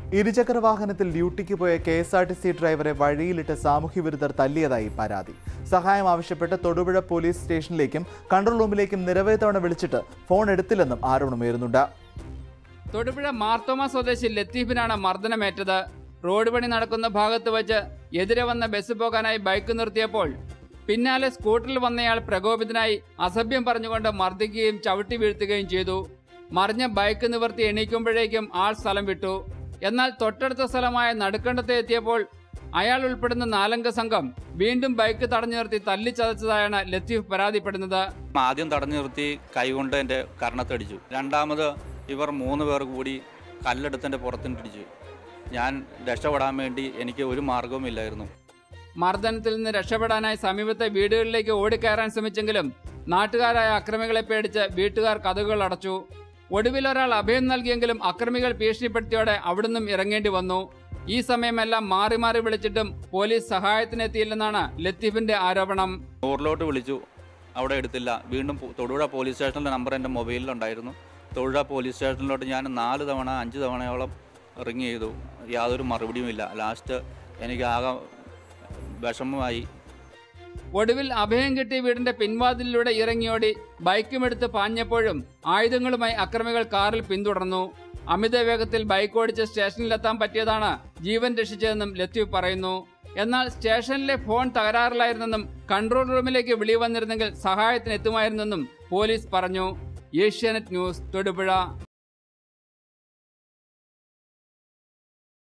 ഇരുചക്ര വാഹനത്തിൽ ഡ്യൂട്ടിക്ക് പോയ K S R T C ഡ്രൈവറെ വഴിയിലിട്ട് സാമൂഹ്യവിരുദ്ധർ തല്ലിയതായി പരാതി സഹായം ആവശ്യപ്പെട്ട് തൊടുപുഴ പോലീസ് സ്റ്റേഷനിലേക്കും കൺട്രോൾ റൂമിലേക്കും നിരവധി തവണ വിളിച്ചിട്ട് ഫോൺ എടുത്തില്ലെന്നും ആരോപണമുയരുന്നുണ്ട് തൊടുപുഴ മാർത്തോമ സ്വദേശി ലത്തീഫിനാണ് മർദ്ദനമേറ്റത് റോഡ് പണി നടക്കുന്ന ഭാഗത്ത് വച്ച് എതിരെ വന്ന ബസ് പോകാനായി ബൈക്ക് നിർത്തിയപ്പോൾ പിന്നാലെ സ്കൂട്ടറിൽ വന്നയാൾ പ്രകോപിതനായി അസഭ്യം പറഞ്ഞുകൊണ്ട് മർദ്ദിക്കുകയും ചവിട്ടി വീഴ്ത്തുകയും ചെയ്തു മറിഞ്ഞ ബൈക്ക് നിവർത്തി എണീക്കുമ്പോഴേക്കും ആൾ സ്ഥലം വിട്ടു എന്നാൽ തൊട്ടടുത്ത സ്ഥലമായ നടുക്കണ്ടത്ത് എത്തിയപ്പോൾ അയാൾ ഉൾപ്പെടുന്ന നാലംഗ സംഘം വീണ്ടും ബൈക്ക് തടഞ്ഞു നിർത്തി തല്ലിച്ചതച്ചതായാണ് ലത്തീഫ് പരാതിപ്പെടുന്നത് ആദ്യം തടഞ്ഞു നിർത്തി കൈകൊണ്ട് എൻ്റെ കർണത്തടിച്ചു രണ്ടാമത് ഇവർ മൂന്ന് പേർ കൂടി കല്ലെടുത്ത് എൻ്റെ പുറത്തിട്ടിടിച്ചു ഞാൻ രക്ഷപ്പെടാൻ വേണ്ടി എനിക്ക് ഒരു മാർഗവുമില്ലായിരുന്നു മർദ്ദനത്തിൽ നിന്ന് രക്ഷപ്പെടാനായി സമീപത്തെ വീടുകളിലേക്ക് ഓടിക്കയറാൻ ശ്രമിച്ചെങ്കിലും നാട്ടുകാരായ അക്രമികളെ പേടിച്ച് വീട്ടുകാർ കഥകൾ അടച്ചു ഒടുവിൽ ഒരാൾ അഭയം നൽകിയെങ്കിലും അക്രമികൾ ഭീഷണിപ്പെടുത്തിയോടെ അവിടുന്നും ഇറങ്ങേണ്ടി വന്നു ഈ സമയമെല്ലാം മാറി മാറി വിളിച്ചിട്ടും പോലീസ് സഹായത്തിനെത്തിയില്ലെന്നാണ് ലത്തീഫിന്റെ ആരോപണം നൂറിലോട്ട് വിളിച്ചു അവിടെ എടുത്തില്ല വീണ്ടും പോ- തൊടുപുഴ പോലീസ് സ്റ്റേഷനിലെ നമ്പർ എൻ്റെ മൊബൈലിലുണ്ടായിരുന്നു തൊടുപുഴ പോലീസ് സ്റ്റേഷനിലോട്ട് ഞാൻ നാല് തവണ അഞ്ച് തവണയോളം റിങ് ചെയ്തു യാതൊരു മറുപടിയുമില്ല ലാസ്റ്റ് എനിക്ക് ആകെ വിഷമമായി ഒടുവിൽ അഭയം കിട്ടിയ വീടിന്റെ പിൻവാതിലിലൂടെ ഇറങ്ങിയോടി ബൈക്കുമെടുത്ത് പാഞ്ഞപ്പോഴും ആയുധങ്ങളുമായി അക്രമികൾ കാറിൽ പിന്തുടർന്നു അമിത വേഗത്തിൽ ബൈക്ക് ഓടിച്ച് സ്റ്റേഷനിലെത്താൻ പറ്റിയതാണ് ജീവൻ രക്ഷിച്ചതെന്നും ലത്തീഫ് പറയുന്നു എന്നാൽ സ്റ്റേഷനിലെ ഫോൺ തകരാറിലായിരുന്നെന്നും കൺട്രോൾ റൂമിലേക്ക് വിളി വന്നിരുന്നെങ്കിൽ സഹായത്തിന് എത്തുമായിരുന്നെന്നും പോലീസ് പറഞ്ഞു ഏഷ്യാനെറ്റ് ന്യൂസ് തൊടുപുഴ